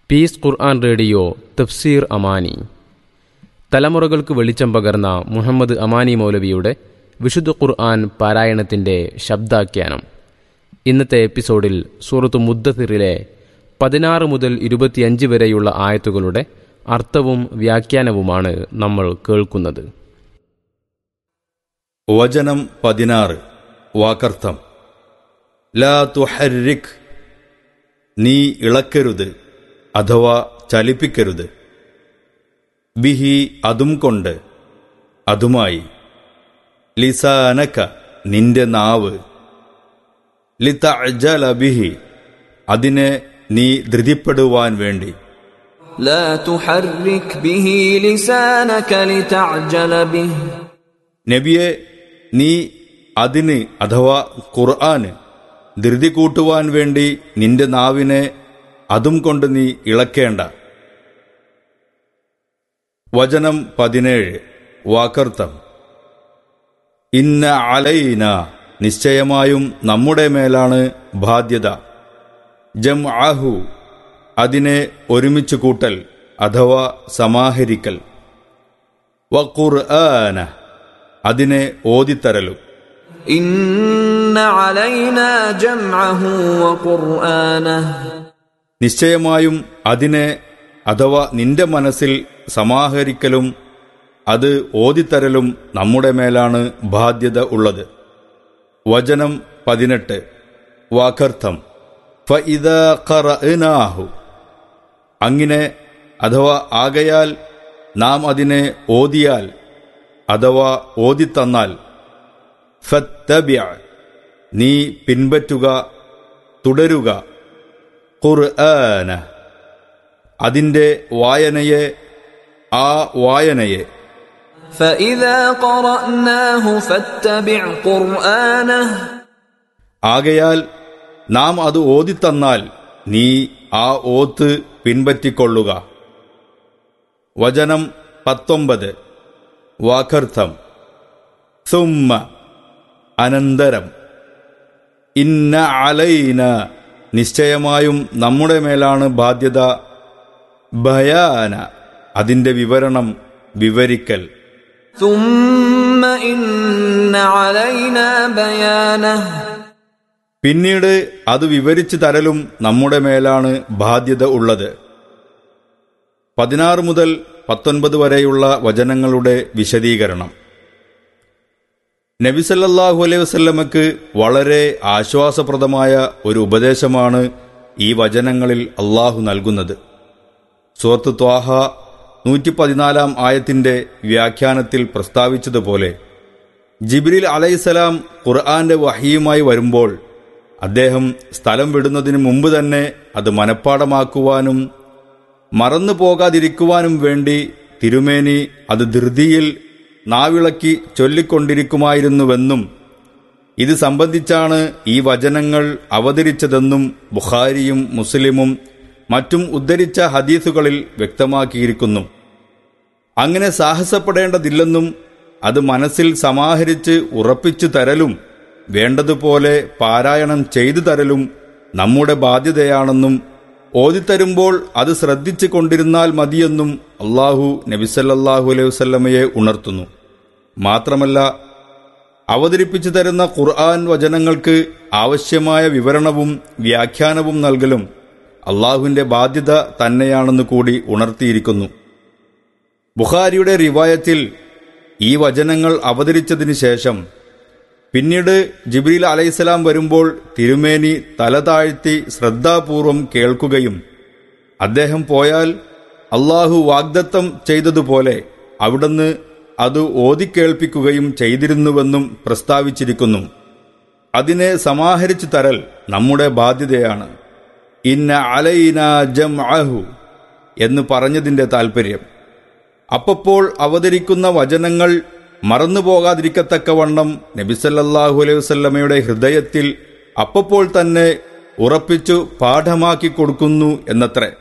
piece Quran radio തഫ്സീർ അമാനി തലമുറകൾക്ക് വെളിച്ചം പകർന്ന മുഹമ്മദ് അമാനി മൗലവിയുടെ വിശുദ്ധ ഖുർആൻ പാരായണത്തിൻ്റെ ശബ്ദാഖ്യാനം ഇന്നത്തെ എപ്പിസോഡിൽ സൂറത്ത് മുദ്ദത്തിറിലെ പതിനാറ് മുതൽ ഇരുപത്തിയഞ്ച് വരെയുള്ള ആയത്തുകളുടെ അർത്ഥവും വ്യാഖ്യാനവുമാണ് നമ്മൾ കേൾക്കുന്നത് വചനം പതിനാറ് വാക്കർത്ഥം ലാ തുഹരിക് നീ ഇളക്കരുത് അഥവാ ചലിപ്പിക്കരുത് ബിഹി അതും കൊണ്ട് അതുമായി ലിസാനക നിന്റെ നാവ് ലിതഅജല ബിഹി അതിനെ നീ ധൃതിപ്പെടുവാൻ വേണ്ടി لا تحرك به لسانك لتعجل به നബിയെ നീ അതിന് അഥവാ ഖുർആന് ധൃതി കൂട്ടുവാൻ വേണ്ടി നിന്റെ നാവിനെ അതും കൊണ്ട് നീ ഇളക്കേണ്ട വചനം പതിനേഴ് വാക്കർത്ഥം ഇന്ന അലൈന നിശ്ചയമായും നമ്മുടെ മേലാണ് ബാധ്യത ജം ആഹു അതിനെ ഒരുമിച്ച് കൂട്ടൽ അഥവാ സമാഹരിക്കൽ വഖുർആന അതിനെ ഓതിത്തരലും إن علينا جمعه وقرآنه നിശ്ചയമായും അതിനെ അഥവാ നിന്റെ മനസ്സിൽ സമാഹരിക്കലും അത് ഓതിത്തരലും നമ്മുടെ മേലാണ് ബാധ്യത ഉള്ളത് വചനം പതിനെട്ട് വാക്കർത്ഥം ഫഇദാ ഖറഅനാഹു അങ്ങനെ അഥവാ ആകയാൽ നാം അതിനെ ഓതിയാൽ അഥവാ ഓതിത്തന്നാൽ ഫത്തബിഅ നീ പിൻപറ്റുക തുടരുക ഖുർആന അതിൻ്റെ വായനയെ ആ വായനയെ فإذا قرأناه فاتبع قرآنه ആകയാൽ നാം അത് ഓതിത്തന്നാൽ നീ ആ ഓത്ത് പിൻപറ്റിക്കൊള്ളുക വചനം പത്തൊമ്പത് വാക്കർത്ഥം സുമ്മ അനന്തരം ഇന്ന അലൈന നിശ്ചയമായും നമ്മുടെ മേലാണ് ബാധ്യത ഭയാന അതിൻ്റെ വിവരണം വിവരിക്കൽ ثم إن علينا بيانه പിന്നീട് അത് വിവരിച്ചു തരലും നമ്മുടെ മേലാണ് ബാധ്യത ഉള്ളത് പതിനാറ് മുതൽ പത്തൊൻപത് വരെയുള്ള വചനങ്ങളുടെ വിശദീകരണം നബിസല്ലാഹു അലൈഹി വസല്ലമക്ക് വളരെ ആശ്വാസപ്രദമായ ഒരു ഉപദേശമാണ് ഈ വചനങ്ങളിൽ അള്ളാഹു നൽകുന്നത് സുഹൃത്ത് ത്വാഹ നൂറ്റി പതിനാലാം ആയത്തിന്റെ വ്യാഖ്യാനത്തിൽ പ്രസ്താവിച്ചതുപോലെ ജിബ്രിൽ അലൈസലാം ഖുർആന്റെ വഹിയുമായി വരുമ്പോൾ അദ്ദേഹം സ്ഥലം വിടുന്നതിന് മുമ്പ് തന്നെ അത് മനഃപ്പാടമാക്കുവാനും മറന്നു പോകാതിരിക്കുവാനും വേണ്ടി തിരുമേനി അത് ധൃതിയിൽ നാവിളക്കി ചൊല്ലിക്കൊണ്ടിരിക്കുമായിരുന്നുവെന്നും ഇത് സംബന്ധിച്ചാണ് ഈ വചനങ്ങൾ അവതരിച്ചതെന്നും ബുഖാരിയും മുസ്ലിമും മറ്റും ഉദ്ധരിച്ച ഹദീസുകളിൽ വ്യക്തമാക്കിയിരിക്കുന്നു അങ്ങനെ സാഹസപ്പെടേണ്ടതില്ലെന്നും അത് മനസ്സിൽ സമാഹരിച്ച് ഉറപ്പിച്ചു തരലും വേണ്ടതുപോലെ പാരായണം ചെയ്തു തരലും നമ്മുടെ ബാധ്യതയാണെന്നും ഓതിത്തരുമ്പോൾ അത് ശ്രദ്ധിച്ചു കൊണ്ടിരുന്നാൽ മതിയെന്നും അള്ളാഹു നബിസല്ലാഹു അലൈഹി വസല്ലമയെ ഉണർത്തുന്നു മാത്രമല്ല അവതരിപ്പിച്ചു തരുന്ന ഖുർആൻ വചനങ്ങൾക്ക് ആവശ്യമായ വിവരണവും വ്യാഖ്യാനവും നൽകലും അള്ളാഹുവിന്റെ ബാധ്യത തന്നെയാണെന്ന് കൂടി ഉണർത്തിയിരിക്കുന്നു ബുഖാരിയുടെ റിവായത്തിൽ ഈ വചനങ്ങൾ അവതരിച്ചതിനു ശേഷം പിന്നീട് ജിബ്രീൽ അലൈഹിസ്സലാം വരുമ്പോൾ തിരുമേനി തല താഴ്ത്തി ശ്രദ്ധാപൂർവം കേൾക്കുകയും അദ്ദേഹം പോയാൽ അള്ളാഹു വാഗ്ദത്തം ചെയ്തതുപോലെ അവിടുന്ന് അത് ഓതിക്കേൾപ്പിക്കുകയും ചെയ്തിരുന്നുവെന്നും പ്രസ്താവിച്ചിരിക്കുന്നു അതിനെ സമാഹരിച്ചു തരൽ നമ്മുടെ ബാധ്യതയാണ് ഇന്ന അലൈന ജം എന്ന് പറഞ്ഞതിന്റെ താൽപ്പര്യം അപ്പപ്പോൾ അവതരിക്കുന്ന വചനങ്ങൾ മറന്നുപോകാതിരിക്കത്തക്കവണ്ണം നബിസല്ലാഹു അലൈഹി വസല്ലമയുടെ ഹൃദയത്തിൽ അപ്പപ്പോൾ തന്നെ ഉറപ്പിച്ചു പാഠമാക്കി കൊടുക്കുന്നു എന്നത്രേ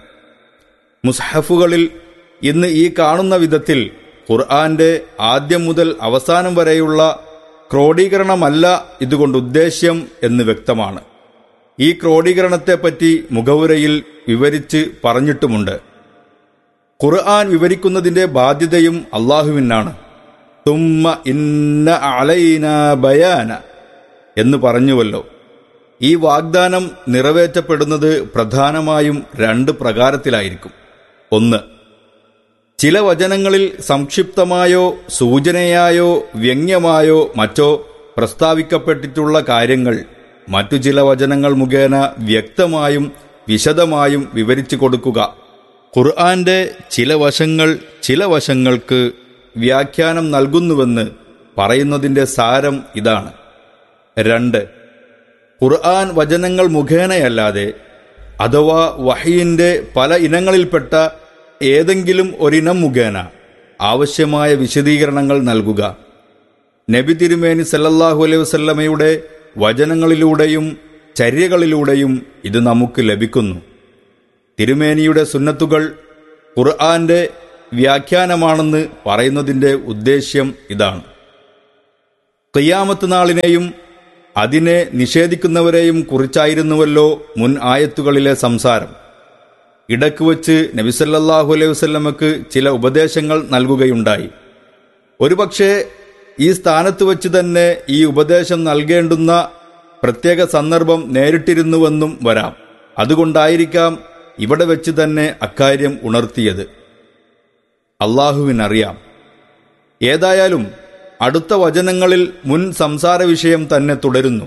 മുസ്ഹഫുകളിൽ ഇന്ന് ഈ കാണുന്ന വിധത്തിൽ ഖുർആന്റെ ആദ്യം മുതൽ അവസാനം വരെയുള്ള ക്രോഡീകരണമല്ല ഇതുകൊണ്ട് ഉദ്ദേശ്യം എന്ന് വ്യക്തമാണ് ഈ ക്രോഡീകരണത്തെപ്പറ്റി മുഖവുരയിൽ വിവരിച്ച് പറഞ്ഞിട്ടുമുണ്ട് ഖുർആൻ വിവരിക്കുന്നതിന്റെ ബാധ്യതയും അള്ളാഹുവിനാണ് തുമ്മ ഇന്ന അലൈന ബയാന എന്ന് പറഞ്ഞുവല്ലോ ഈ വാഗ്ദാനം നിറവേറ്റപ്പെടുന്നത് പ്രധാനമായും രണ്ട് പ്രകാരത്തിലായിരിക്കും ഒന്ന് ചില വചനങ്ങളിൽ സംക്ഷിപ്തമായോ സൂചനയായോ വ്യംഗ്യമായോ മറ്റോ പ്രസ്താവിക്കപ്പെട്ടിട്ടുള്ള കാര്യങ്ങൾ മറ്റു ചില വചനങ്ങൾ മുഖേന വ്യക്തമായും വിശദമായും വിവരിച്ചു കൊടുക്കുക ഖുർആന്റെ ചില വശങ്ങൾ ചില വശങ്ങൾക്ക് വ്യാഖ്യാനം നൽകുന്നുവെന്ന് പറയുന്നതിന്റെ സാരം ഇതാണ് രണ്ട് ഖുർആൻ വചനങ്ങൾ മുഖേനയല്ലാതെ അഥവാ വഹയിന്റെ പല ഇനങ്ങളിൽപ്പെട്ട ഏതെങ്കിലും ഒരിനം മുഖേന ആവശ്യമായ വിശദീകരണങ്ങൾ നൽകുക നബി തിരുമേനി സല്ലല്ലാഹു അലൈഹി വസല്ലമയുടെ വചനങ്ങളിലൂടെയും ചര്യകളിലൂടെയും ഇത് നമുക്ക് ലഭിക്കുന്നു തിരുമേനിയുടെ സുന്നത്തുകൾ ഖുർആന്റെ വ്യാഖ്യാനമാണെന്ന് പറയുന്നതിന്റെ ഉദ്ദേശ്യം ഇതാണ് ഖിയാമത്ത് നാളിനെയും അതിനെ നിഷേധിക്കുന്നവരെയും കുറിച്ചായിരുന്നുവല്ലോ മുൻ ആയത്തുകളിലെ സംസാരം ഇടക്ക് വച്ച് നബിസല്ലാഹു അലൈഹി വസ്ല്ലമക്ക് ചില ഉപദേശങ്ങൾ നൽകുകയുണ്ടായി ഒരുപക്ഷെ ഈ സ്ഥാനത്ത് വച്ച് തന്നെ ഈ ഉപദേശം നൽകേണ്ടുന്ന പ്രത്യേക സന്ദർഭം നേരിട്ടിരുന്നുവെന്നും വരാം അതുകൊണ്ടായിരിക്കാം ഇവിടെ വെച്ച് തന്നെ അക്കാര്യം ഉണർത്തിയത് അള്ളാഹുവിനറിയാം ഏതായാലും അടുത്ത വചനങ്ങളിൽ മുൻ സംസാര വിഷയം തന്നെ തുടരുന്നു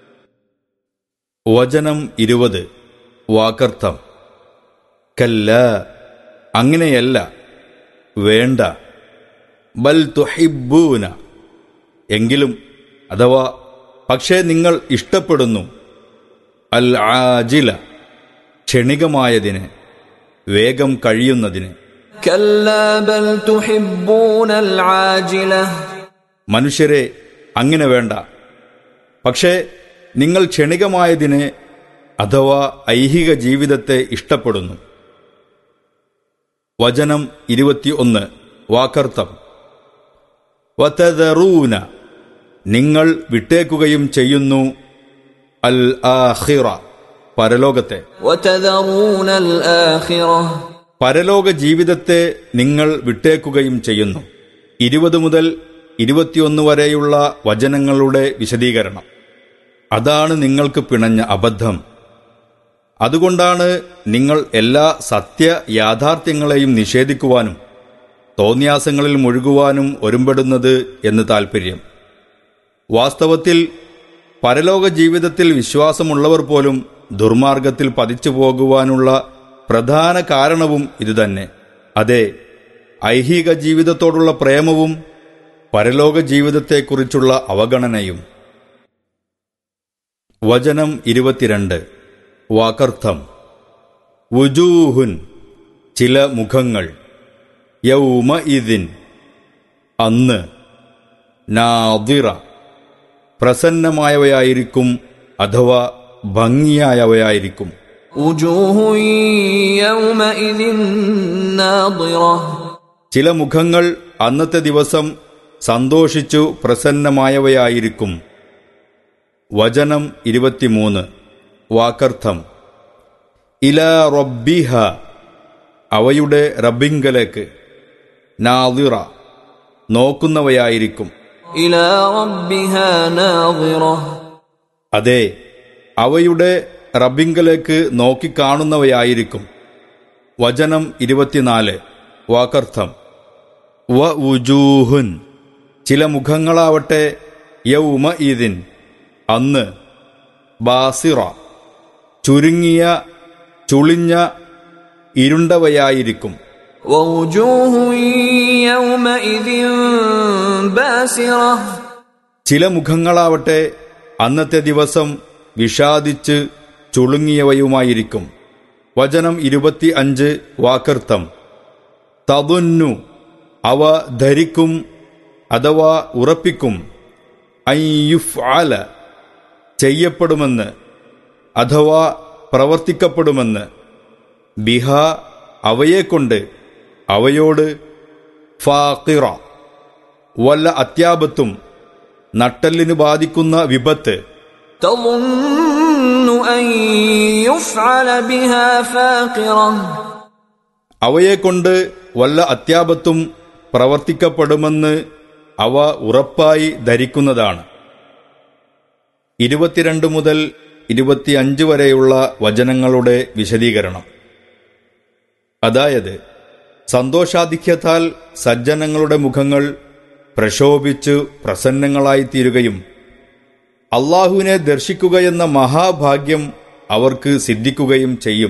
വചനം ഇരുപത് വാക്കർത്ഥം കല്ല അങ്ങനെയല്ല വേണ്ട ബൽ തുഹിബൂന എങ്കിലും അഥവാ പക്ഷേ നിങ്ങൾ ഇഷ്ടപ്പെടുന്നു അൽ ആജില ക്ഷണികമായതിന് വേഗം കഴിയുന്നതിന് كلا بل تحبون العاجلة മനുഷ്യരെ അങ്ങനെ വേണ്ട പക്ഷേ നിങ്ങൾ ക്ഷണികമായതിനെ അഥവാ ഐഹിക ജീവിതത്തെ ഇഷ്ടപ്പെടുന്നു വചനം ഇരുപത്തിയൊന്ന് വാക്കർത്ഥം വതദറൂന നിങ്ങൾ വിട്ടേക്കുകയും ചെയ്യുന്നു അൽ ആഖിറ പരലോകത്തെ وتذرون الآخرة പരലോക ജീവിതത്തെ നിങ്ങൾ വിട്ടേക്കുകയും ചെയ്യുന്നു ഇരുപത് മുതൽ ഇരുപത്തിയൊന്ന് വരെയുള്ള വചനങ്ങളുടെ വിശദീകരണം അതാണ് നിങ്ങൾക്ക് പിണഞ്ഞ അബദ്ധം അതുകൊണ്ടാണ് നിങ്ങൾ എല്ലാ സത്യ യാഥാർത്ഥ്യങ്ങളെയും നിഷേധിക്കുവാനും തോന്യാസങ്ങളിൽ മുഴുകുവാനും ഒരുമ്പെടുന്നത് എന്ന് താൽപ്പര്യം വാസ്തവത്തിൽ പരലോക ജീവിതത്തിൽ വിശ്വാസമുള്ളവർ പോലും ദുർമാർഗത്തിൽ പതിച്ചു പോകുവാനുള്ള പ്രധാന കാരണവും ഇതുതന്നെ അതെ ഐഹിക ജീവിതത്തോടുള്ള പ്രേമവും പരലോക ജീവിതത്തെക്കുറിച്ചുള്ള അവഗണനയും വചനം ഇരുപത്തിരണ്ട് വാക്കർത്ഥം വുജൂഹുൻ ചില മുഖങ്ങൾ യൗമ ഇതിൻ അന്ന് നാദിറ പ്രസന്നമായവയായിരിക്കും അഥവാ ഭംഗിയായവയായിരിക്കും وجوه يومئذ ناضرة ചില മുഖങ്ങൾ അന്നത്തെ ദിവസം സന്തോഷിച്ചു പ്രസന്നമായവയായിരിക്കും വചനം ഇരുപത്തിമൂന്ന് വാക്കർത്ഥം ഇല റബ്ബിഹ അവയുടെ റബ്ബിങ്കലേക്ക് നാദിറ നോക്കുന്നവയായിരിക്കും إلى ربها ناظرة അതെ അവയുടെ റബ്ബിങ്കലേക്ക് നോക്കിക്കാണുന്നവയായിരിക്കും വചനം ഇരുപത്തിനാല് വാക്കർത്ഥം വ ഉജൂഹുൻ ചില മുഖങ്ങളാവട്ടെ യൗമ ഇതിൻ അന്ന് ബാസിറ ചുരുങ്ങിയ ചുളിഞ്ഞ ഇരുണ്ടവയായിരിക്കും ووجوه يومئذ باسرة ചില മുഖങ്ങളാവട്ടെ അന്നത്തെ ദിവസം വിഷാദിച്ച് ചുളുങ്ങിയവയുമായിരിക്കും വചനം ഇരുപത്തി അഞ്ച് വാക്കർത്ഥം തതുന്നു അവ ധരിക്കും അഥവാ ഉറപ്പിക്കും അയ്യുഫ് ആല ചെയ്യപ്പെടുമെന്ന് അഥവാ പ്രവർത്തിക്കപ്പെടുമെന്ന് ബിഹ അവയെക്കൊണ്ട് അവയോട് ഫാക്കിറ വല്ല അത്യാപത്തും നട്ടലിന് ബാധിക്കുന്ന വിപത്ത് تظن أن يفعل بها فاقرة അവയെക്കൊണ്ട് വല്ല അത്യാപത്തും പ്രവർത്തിക്കപ്പെടുമെന്ന് അവ ഉറപ്പായി ധരിക്കുന്നതാണ് ഇരുപത്തിരണ്ട് മുതൽ ഇരുപത്തിയഞ്ച് വരെയുള്ള വചനങ്ങളുടെ വിശദീകരണം അതായത് സന്തോഷാധിക്യത്താൽ സജ്ജനങ്ങളുടെ മുഖങ്ങൾ പ്രശോഭിച്ചു പ്രസന്നങ്ങളായിത്തീരുകയും അള്ളാഹുവിനെ ദർശിക്കുകയെന്ന മഹാഭാഗ്യം അവർക്ക് സിദ്ധിക്കുകയും ചെയ്യും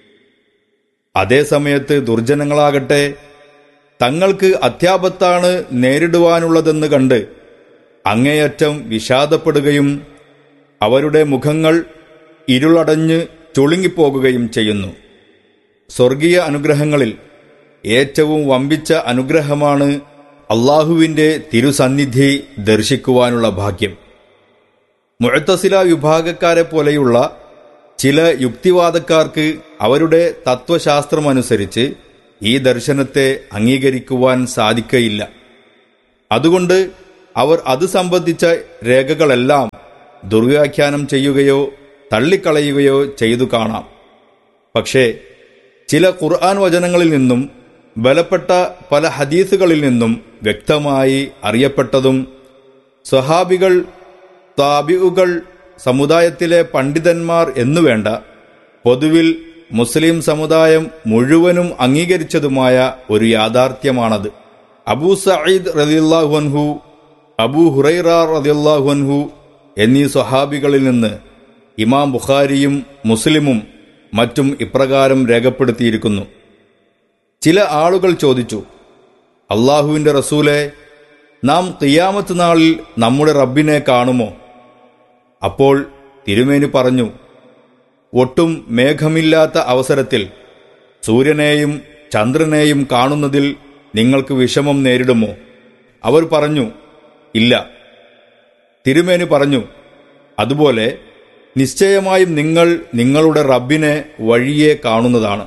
അതേസമയത്ത് ദുർജനങ്ങളാകട്ടെ തങ്ങൾക്ക് അത്യാപത്താണ് നേരിടുവാനുള്ളതെന്ന് കണ്ട് അങ്ങേയറ്റം വിഷാദപ്പെടുകയും അവരുടെ മുഖങ്ങൾ ഇരുളടഞ്ഞ് ചുളുങ്ങിപ്പോകുകയും ചെയ്യുന്നു സ്വർഗീയ അനുഗ്രഹങ്ങളിൽ ഏറ്റവും വമ്പിച്ച അനുഗ്രഹമാണ് അള്ളാഹുവിൻ്റെ തിരുസന്നിധി ദർശിക്കുവാനുള്ള ഭാഗ്യം മുഴത്തസില വിഭാഗക്കാരെ പോലെയുള്ള ചില യുക്തിവാദക്കാർക്ക് അവരുടെ തത്വശാസ്ത്രമനുസരിച്ച് ഈ ദർശനത്തെ അംഗീകരിക്കുവാൻ സാധിക്കയില്ല അതുകൊണ്ട് അവർ അത് സംബന്ധിച്ച രേഖകളെല്ലാം ദുർവ്യാഖ്യാനം ചെയ്യുകയോ തള്ളിക്കളയുകയോ ചെയ്തു കാണാം പക്ഷേ ചില ഖുർആൻ വചനങ്ങളിൽ നിന്നും ബലപ്പെട്ട പല ഹദീസുകളിൽ നിന്നും വ്യക്തമായി അറിയപ്പെട്ടതും സ്വഹാബികൾ താബിഉകൾ സമുദായത്തിലെ പണ്ഡിതന്മാർ എന്നുവേണ്ട പൊതുവിൽ മുസ്ലിം സമുദായം മുഴുവനും അംഗീകരിച്ചതുമായ ഒരു യാഥാർത്ഥ്യമാണത് അബൂ സയ്യിദ് റതിയുല്ലാഹുൻഹു അബൂ ഹുറൈറ റതിയുല്ലാഹുൻഹു എന്നീ സ്വഹാബികളിൽ നിന്ന് ഇമാം ബുഖാരിയും മുസ്ലിമും മറ്റും ഇപ്രകാരം രേഖപ്പെടുത്തിയിരിക്കുന്നു ചില ആളുകൾ ചോദിച്ചു അള്ളാഹുവിന്റെ റസൂലെ നാം തിയാമത്ത് നാളിൽ നമ്മുടെ റബ്ബിനെ കാണുമോ അപ്പോൾ തിരുമേനി പറഞ്ഞു ഒട്ടും മേഘമില്ലാത്ത അവസരത്തിൽ സൂര്യനെയും ചന്ദ്രനെയും കാണുന്നതിൽ നിങ്ങൾക്ക് വിഷമം നേരിടുമോ അവർ പറഞ്ഞു ഇല്ല തിരുമേനി പറഞ്ഞു അതുപോലെ നിശ്ചയമായും നിങ്ങൾ നിങ്ങളുടെ റബ്ബിനെ വഴിയെ കാണുന്നതാണ്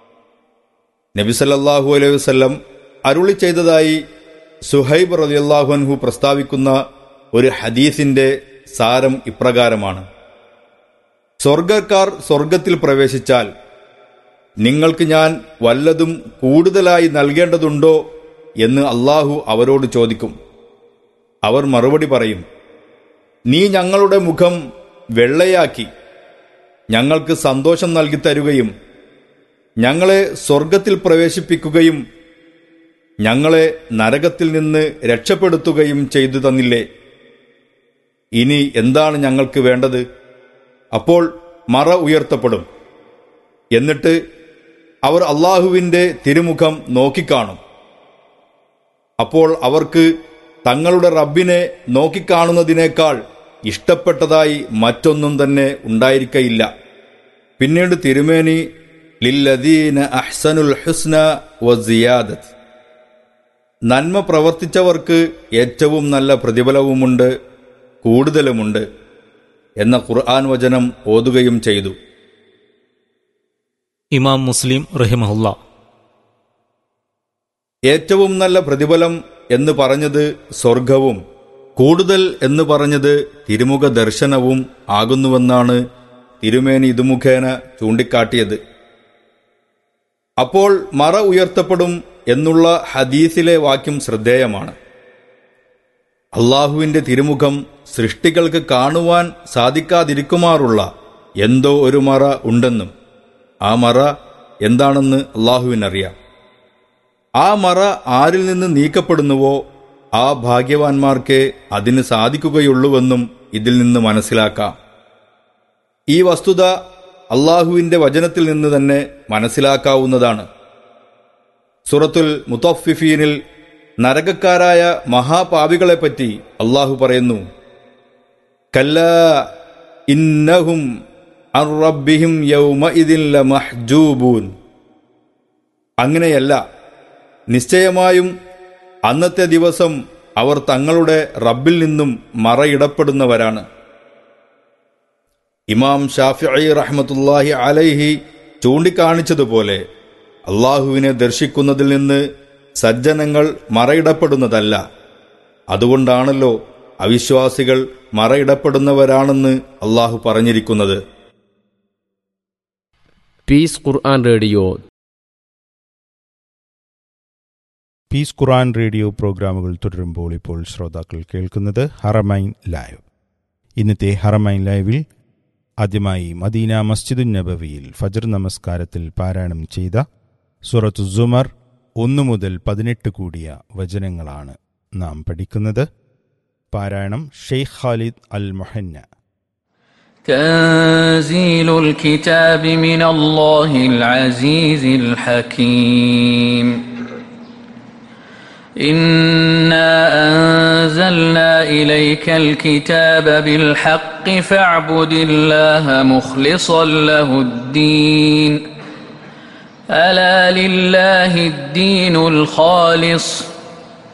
നബിസല്ലാഹു അലൈഹി വസ്ല്ലം അരുളി ചെയ്തതായി സുഹൈബ് റലിയല്ലാഹുഅൻഹു പ്രസ്താവിക്കുന്ന ഒരു ഹദീസിന്റെ സാരം ഇപ്രകാരമാണ് സ്വർഗക്കാർ സ്വർഗത്തിൽ പ്രവേശിച്ചാൽ നിങ്ങൾക്ക് ഞാൻ വല്ലതും കൂടുതലായി നൽകേണ്ടതുണ്ടോ എന്ന് അള്ളാഹു അവരോട് ചോദിക്കും അവർ മറുപടി പറയും നീ ഞങ്ങളുടെ മുഖം വെള്ളയാക്കി ഞങ്ങൾക്ക് സന്തോഷം നൽകി തരുകയും ഞങ്ങളെ സ്വർഗത്തിൽ പ്രവേശിപ്പിക്കുകയും ഞങ്ങളെ നരകത്തിൽ നിന്ന് രക്ഷപ്പെടുത്തുകയും ചെയ്തു തന്നില്ലേ ഇനി എന്താണ് ഞങ്ങൾക്ക് വേണ്ടത് അപ്പോൾ മറ ഉയർത്തപ്പെടും എന്നിട്ട് അവർ അള്ളാഹുവിൻ്റെ തിരുമുഖം നോക്കിക്കാണും അപ്പോൾ അവർക്ക് തങ്ങളുടെ റബ്ബിനെ നോക്കിക്കാണുന്നതിനേക്കാൾ ഇഷ്ടപ്പെട്ടതായി മറ്റൊന്നും തന്നെ ഉണ്ടായിരിക്കയില്ല പിന്നീട് തിരുമേനി ലില്ലദീന അഹ്സനുൽ ഹുസ്ന വസിയാദത്ത് നന്മ പ്രവർത്തിച്ചവർക്ക് ഏറ്റവും നല്ല പ്രതിഫലവുമുണ്ട് കൂടുതലുമുണ്ട് എന്ന ഖുർആൻ വചനം ഓതുകയും ചെയ്തു ഇമാം മുസ്ലിം റഹിമഹുല്ല ഏറ്റവും നല്ല പ്രതിഫലം എന്ന് പറഞ്ഞത് സ്വർഗവും കൂടുതൽ എന്ന് പറഞ്ഞത് തിരുമുഖ ദർശനവും ആകുന്നുവെന്നാണ് തിരുമേനി ഇതുമുഖേന ചൂണ്ടിക്കാട്ടിയത് അപ്പോൾ മറ ഉയർത്തപ്പെടും എന്നുള്ള ഹദീസിലെ വാക്യം ശ്രദ്ധേയമാണ് അള്ളാഹുവിന്റെ തിരുമുഖം സൃഷ്ടികൾക്ക് കാണുവാൻ സാധിക്കാതിരിക്കുമാറുള്ള എന്തോ ഒരു മറ ഉണ്ടെന്നും ആ മറ എന്താണെന്ന് അള്ളാഹുവിനറിയാം ആ മറ ആരിൽ നിന്ന് നീക്കപ്പെടുന്നുവോ ആ ഭാഗ്യവാന്മാർക്ക് അതിന് സാധിക്കുകയുള്ളൂവെന്നും ഇതിൽ നിന്ന് മനസ്സിലാക്കാം ഈ വസ്തുത അള്ളാഹുവിന്റെ വചനത്തിൽ നിന്ന് തന്നെ മനസ്സിലാക്കാവുന്നതാണ് സുറത്തുൽ മുത്തഫിഫീനിൽ നരകക്കാരായ മഹാപാപികളെപ്പറ്റി അള്ളാഹു പറയുന്നു കല്ല ഇന്നഹും അർ റബ്ബിഹിം യൗമഇദിൻ ലമഹ്ജൂബൂൻ അങ്ങനെയല്ല നിശ്ചയമായും അന്നത്തെ ദിവസം അവർ തങ്ങളുടെ റബ്ബിൽ നിന്നും മറയിടപ്പെടുന്നവരാണ് ഇമാം ഷാഫിഐ റഹ്മത്തുല്ലാഹി അലൈഹി ചൂണ്ടിക്കാണിച്ചതുപോലെ അള്ളാഹുവിനെ ദർശിക്കുന്നതിൽ നിന്ന് സജ്ജനങ്ങൾ മറയിടപ്പെടുന്നതല്ല അതുകൊണ്ടാണല്ലോ അവിശ്വാസികൾ മറയിടപ്പെടുന്നവരാണെന്ന് അള്ളാഹു പറഞ്ഞിരിക്കുന്നത് peace Quran radio peace Quran radio പ്രോഗ്രാമുകൾ തുടരുമ്പോൾ ഇപ്പോൾ ശ്രോതാക്കൾ കേൾക്കുന്നത് ഹറമൈൻ ലൈവ് ഇന്നത്തെ ഹറമൈൻ ലൈവിൽ ആദ്യമായി മദീന മസ്ജിദുൻ നബവിയിൽ ഫജർ നമസ്കാരത്തിൽ പാരായണം ചെയ്ത സുറത്തു സുമർ ഒന്നു മുതൽ പതിനെട്ട് കൂടിയ വചനങ്ങളാണ് നാം പഠിക്കുന്നത് പാരായണം ഷെയ്ഖ് ഖാലിദ് അൽ മൊഹന്ന تنزيل الكتاب من الله العزيز الحكيم انا انزلنا اليك الكتاب بالحق فاعبد الله مخلصا له الدين الا لله الدين الخالص